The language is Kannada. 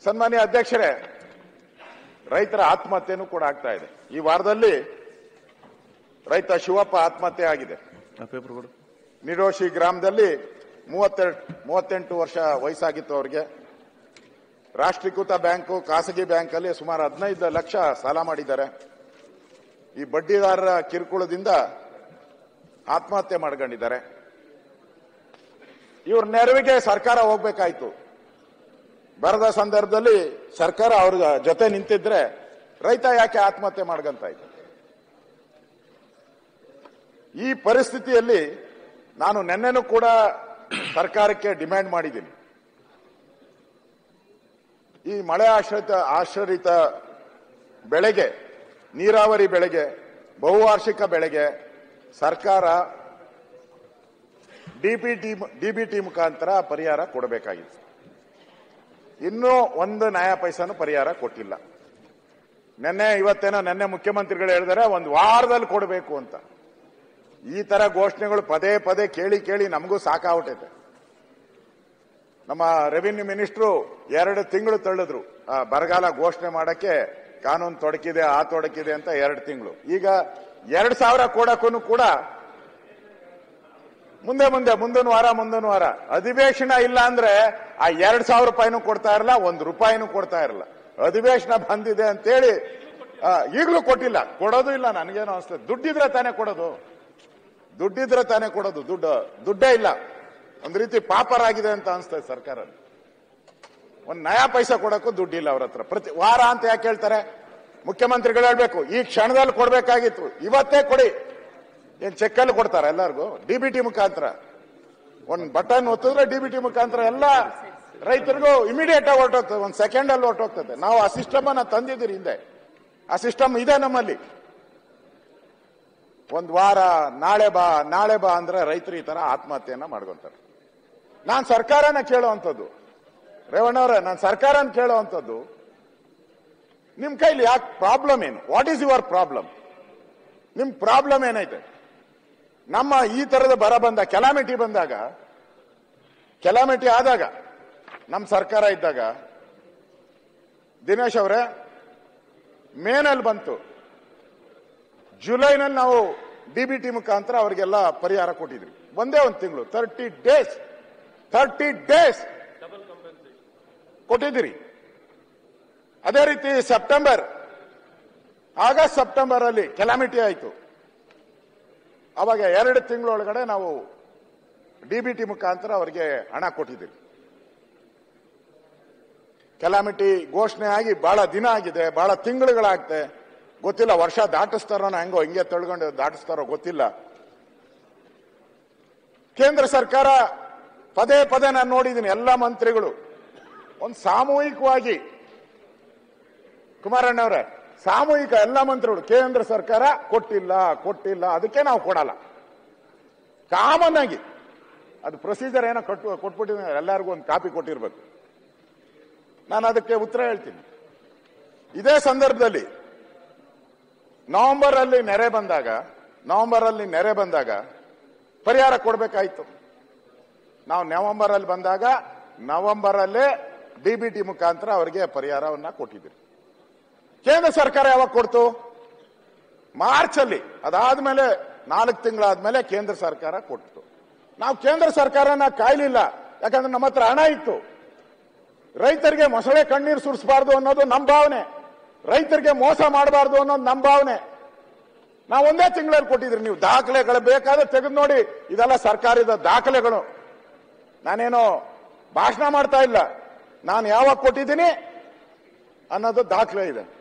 ಸನ್ಮಾನ್ಯ ಅಧ್ಯಕ್ಷರೇ ರೈತರ ಆತ್ಮಹತ್ಯೆನೂ ಕೂಡ ಆಗ್ತಾ ಇದೆ ಈ ವಾರದಲ್ಲಿ ರೈತ ಶಿವಪ್ಪ ಆತ್ಮಹತ್ಯೆ ಆಗಿದೆ ಆ ಪೇಪರ್ ಕೊಡು ನಿರೋಶಿ ಗ್ರಾಮದಲ್ಲಿ ಮೂವತ್ತೆರಡು ಮೂವತ್ತೆಂಟು ವರ್ಷ ವಯಸ್ಸಾಗಿತ್ತು ಅವರಿಗೆ ರಾಷ್ಟ್ರೀಕೃತ ಬ್ಯಾಂಕು ಖಾಸಗಿ ಬ್ಯಾಂಕಲ್ಲಿ ಸುಮಾರು ಹದಿನೈದು ಲಕ್ಷ ಸಾಲ ಮಾಡಿದ್ದಾರೆ ಈ ಬಡ್ಡಿದಾರರ ಕಿರುಕುಳದಿಂದ ಆತ್ಮಹತ್ಯೆ ಮಾಡ್ಕೊಂಡಿದ್ದಾರೆ ಇವ್ರ ನೆರವಿಗೆ ಸರ್ಕಾರ ಹೋಗ್ಬೇಕಾಯ್ತು ಬರದ ಸಂದರ್ಭದಲ್ಲಿ ಸರ್ಕಾರ ಅವ್ರ ಜೊತೆ ನಿಂತಿದ್ರೆ ರೈತ ಯಾಕೆ ಆತ್ಮಹತ್ಯೆ ಮಾಡ್ಕಂತ ಇದ್ದ ಈ ಪರಿಸ್ಥಿತಿಯಲ್ಲಿ ನಾನು ನಿನ್ನೆನೂ ಕೂಡ ಸರ್ಕಾರಕ್ಕೆ ಡಿಮ್ಯಾಂಡ್ ಮಾಡಿದ್ದೀನಿ ಈ ಮಳೆ ಆಶ್ರಿತ ಆಶ್ರಿತ ಬೆಳೆಗೆ ನೀರಾವರಿ ಬೆಳೆಗೆ ಬಹುವಾರ್ಷಿಕ ಬೆಳೆಗೆ ಸರ್ಕಾರ ಡಿಬಿಟಿ ಡಿಬಿಟಿ ಮುಖಾಂತರ ಪರಿಹಾರ ಕೊಡಬೇಕಾಗಿತ್ತು ಇನ್ನೂ ಒಂದು ನ್ಯಾಯ ಪೈಸಾನು ಪರಿಹಾರ ಕೊಟ್ಟಿಲ್ಲ ನಿನ್ನೆ ಇವತ್ತೇನೋ ನಿನ್ನೆ ಮುಖ್ಯಮಂತ್ರಿಗಳು ಹೇಳಿದರೆ ಒಂದು ವಾರದಲ್ಲಿ ಕೊಡಬೇಕು ಅಂತ ಈ ತರ ಘೋಷಣೆಗಳು ಪದೇ ಪದೇ ಕೇಳಿ ಕೇಳಿ ನಮಗೂ ಸಾಕಾಗ್ಬಿಟ್ಟೈತೆ ನಮ್ಮ ರೆವಿನ್ಯೂ ಮಿನಿಸ್ಟ್ರು ಎರಡು ತಿಂಗಳು ತಳ್ಳಿದ್ರು ಆ, ಬರಗಾಲ ಘೋಷಣೆ ಮಾಡಕ್ಕೆ ಕಾನೂನು ತೊಡಕಿದೆ ಆ ತೊಡಕಿದೆ ಅಂತ ಎರಡು ತಿಂಗಳು ಈಗ ಎರಡ್ ಸಾವಿರ ಕೊಡಕ್ಕೂ ಕೂಡ ಮುಂದೆ ಮುಂದೆ ಮುಂದಿನ ವಾರ ಮುಂದಿನ ವಾರ ಅಧಿವೇಶನ ಇಲ್ಲ ಅಂದ್ರೆ ಆ ಎರಡ್ ಸಾವಿರ ರೂಪಾಯಿನೂ ಕೊಡ್ತಾ ಇರಲ್ಲ ಒಂದು ರೂಪಾಯಿನೂ ಕೊಡ್ತಾ ಇರಲ್ಲ ಅಧಿವೇಶನ ಬಂದಿದೆ ಅಂತೇಳಿ ಆ, ಈಗಲೂ ಕೊಟ್ಟಿಲ್ಲ ಕೊಡೋದು ಇಲ್ಲ ನನಗೇನೋ ಅನಿಸ್ತದೆ ದುಡ್ಡಿದ್ರೆ ತಾನೇ ಕೊಡೋದು ದುಡ್ಡಿದ್ರೆ ತಾನೇ ಕೊಡೋದು ದುಡ್ಡು ದುಡ್ಡೇ ಇಲ್ಲ ಒಂದ್ ರೀತಿ ಪಾಪರಾಗಿದೆ ಅಂತ ಅನಿಸ್ತದೆ ಸರ್ಕಾರ ಒಂದ್ ನಯಾ ಪೈಸಾ ಕೊಡಕ್ಕೂ ದುಡ್ಡಿಲ್ಲ ಅವ್ರ ಹತ್ರ ಪ್ರತಿ ವಾರ ಅಂತ ಯಾಕೆ ಹೇಳ್ತಾರೆ ಮುಖ್ಯಮಂತ್ರಿಗಳು ಹೇಳ್ಬೇಕು ಈ ಕ್ಷಣದಲ್ಲಿ ಕೊಡ್ಬೇಕಾಗಿತ್ತು ಇವತ್ತೇ ಕೊಡಿ ಏನ್ ಚೆಕ್ಕಲ್ಲಿ ಕೊಡ್ತಾರ ಎಲ್ಲರಿಗೂ ಡಿಬಿಟಿ ಮುಖಾಂತರ ಒಂದ್ ಬಟನ್ ಒತ್ತಿದ್ರೆ ಡಿಬಿಟಿ ಮುಖಾಂತರ ಎಲ್ಲ ರೈತರಿಗೂ ಇಮಿಡಿಯೇಟ್ ಆಗಿ ಹೊರಟೋಗ್ತದೆ ಒಂದ್ ಸೆಕೆಂಡ್ ಅಲ್ಲಿ ಹೊರಟೋಗ್ತದೆ ನಾವು ಆ ಸಿಸ್ಟಮ್ ಅನ್ನ ತಂದಿದ್ದೀರಿ ಹಿಂದೆ ಆ ಸಿಸ್ಟಮ್ ಇದೆ ನಮ್ಮಲ್ಲಿ ಒಂದ್ ವಾರ ನಾಳೆ ಬಾ ನಾಳೆ ಬಾ ಅಂದ್ರೆ ರೈತರು ಈ ತರ ಆತ್ಮಹತ್ಯೆಯನ್ನ ಮಾಡ್ಕೊಂತಾರೆ ನಾನ್ ಸರ್ಕಾರನ ಕೇಳುವಂಥದ್ದು ರೇವಣ್ಣವ್ರೆ ನಾನು ಸರ್ಕಾರನ ಕೇಳುವಂಥದ್ದು ನಿಮ್ ಕೈಲಿ ಯಾಕೆ ಪ್ರಾಬ್ಲಮ್ ಏನು ವಾಟ್ ಈಸ್ ಯುವರ್ ಪ್ರಾಬ್ಲಮ್ ನಿಮ್ ಪ್ರಾಬ್ಲಮ್ ಏನೈತೆ ನಮ್ಮ ಈ ತರದ ಬರ ಬಂದ ಕೆಲಾಮಿಟಿ ಬಂದಾಗ ಕೆಲಾಮಿಟಿ ಆದಾಗ ನಮ್ಮ ಸರ್ಕಾರ ಇದ್ದಾಗ ದಿನೇಶ್ ಅವರೇ ಮೇನಲ್ಲಿ ಬಂತು ಜುಲೈನಲ್ಲಿ ನಾವು ಡಿಬಿಟಿ ಮುಖಾಂತರ ಅವರಿಗೆಲ್ಲ ಪರಿಹಾರ ಕೊಟ್ಟಿದ್ವಿ ಒಂದೇ ಒಂದು ತಿಂಗಳು ತರ್ಟಿ ಡೇಸ್ ತರ್ಟಿ ಡೇಸ್ ಕೊಟ್ಟಿದ್ದೀರಿ ಅದೇ ರೀತಿ ಸೆಪ್ಟೆಂಬರ್ ಆಗಸ್ಟ್ ಸೆಪ್ಟೆಂಬರ್ ಅಲ್ಲಿ ಕೆಲಾಮಿಟಿ ಆಯಿತು ಅವಾಗ ಎರಡು ತಿಂಗಳೊಳಗಡೆ ನಾವು ಡಿಬಿಟಿ ಮುಖಾಂತರ ಅವರಿಗೆ ಹಣ ಕೊಟ್ಟಿದ್ದೀವಿ ಕೆಲಾಮಿಟಿ ಘೋಷಣೆ ಆಗಿ ಬಹಳ ದಿನ ಆಗಿದೆ ಬಹಳ ತಿಂಗಳುಗಳಾಗ್ತೆ ಗೊತ್ತಿಲ್ಲ ವರ್ಷ ದಾಟಿಸ್ತಾರೋ ಹೆಂಗೋ ಹಿಂಗೆ ತಳ್ಕೊಂಡು ದಾಟಿಸ್ತಾರೋ ಗೊತ್ತಿಲ್ಲ ಕೇಂದ್ರ ಸರ್ಕಾರ ಪದೇ ಪದೇ ನಾನು ನೋಡಿದ್ದೀನಿ ಎಲ್ಲ ಮಂತ್ರಿಗಳು ಒಂದು ಸಾಮೂಹಿಕವಾಗಿ ಕುಮಾರಣ್ಣವ್ರೆ ಸಾಮೂಹಿಕ ಎಲ್ಲ ಮಂತ್ರಿಗಳು ಕೇಂದ್ರ ಸರ್ಕಾರ ಕೊಟ್ಟಿಲ್ಲ ಕೊಟ್ಟಿಲ್ಲ ಅದಕ್ಕೆ ನಾವು ಕೊಡಲ್ಲ ಕಾಮನ್ ಆಗಿ ಅದು ಪ್ರೊಸೀಜರ್ ಏನೋ ಕಟ್ಟು ಕೊಟ್ಬಿಟ್ಟಿದ್ದೀನಿ ಎಲ್ಲರಿಗೂ ಒಂದು ಕಾಪಿ ಕೊಟ್ಟಿರ್ಬೇಕು ನಾನು ಅದಕ್ಕೆ ಉತ್ತರ ಹೇಳ್ತೀನಿ ಇದೇ ಸಂದರ್ಭದಲ್ಲಿ ನವೆಂಬರ್ ಅಲ್ಲಿ ನೆರೆ ಬಂದಾಗ ನವೆಂಬರ್ ಅಲ್ಲಿ ನೆರೆ ಬಂದಾಗ ಪರಿಹಾರ ಕೊಡಬೇಕಾಯ್ತು ನಾವು ನವೆಂಬರ್ ಅಲ್ಲಿ ಬಂದಾಗ ನವೆಂಬರ್ ಅಲ್ಲೇ ಡಿಬಿಟಿ ಮುಖಾಂತರ ಅವರಿಗೆ ಪರಿಹಾರವನ್ನ ಕೊಟ್ಟಿದ್ದೀರಿ ಕೇಂದ್ರ ಸರ್ಕಾರ ಯಾವಾಗ ಕೊಡ್ತು ಮಾರ್ಚ್ ಅಲ್ಲಿ ಅದಾದ್ಮೇಲೆ ನಾಲ್ಕು ತಿಂಗಳಾದ್ಮೇಲೆ ಕೇಂದ್ರ ಸರ್ಕಾರ ಕೊಡ್ತು ನಾವು ಕೇಂದ್ರ ಸರ್ಕಾರನ ಕಾಯ್ಲಿಲ್ಲ ಯಾಕಂದ್ರೆ ನಮ್ಮ ಹತ್ರ ಹಣ ಇತ್ತು ರೈತರಿಗೆ ಮೊಸಳೆ ಕಣ್ಣೀರು ಸುರಿಸಬಾರ್ದು ಅನ್ನೋದು ನಮ್ಮ ಭಾವನೆ ರೈತರಿಗೆ ಮೋಸ ಮಾಡಬಾರ್ದು ಅನ್ನೋದು ನಮ್ಮ ಭಾವನೆ ನಾವು ಒಂದೇ ತಿಂಗಳಲ್ಲಿ ಕೊಟ್ಟಿದ್ರಿ ನೀವು ದಾಖಲೆಗಳು ಬೇಕಾದ್ರೆ ತೆಗೆದು ನೋಡಿ ಇದೆಲ್ಲ ಸರ್ಕಾರದ ದಾಖಲೆಗಳು ನಾನೇನೋ ಭಾಷಣ ಮಾಡ್ತಾ ಇಲ್ಲ ನಾನು ಯಾವಾಗ ಕೊಟ್ಟಿದ್ದೀನಿ ಅನ್ನೋದು ದಾಖಲೆ ಇದೆ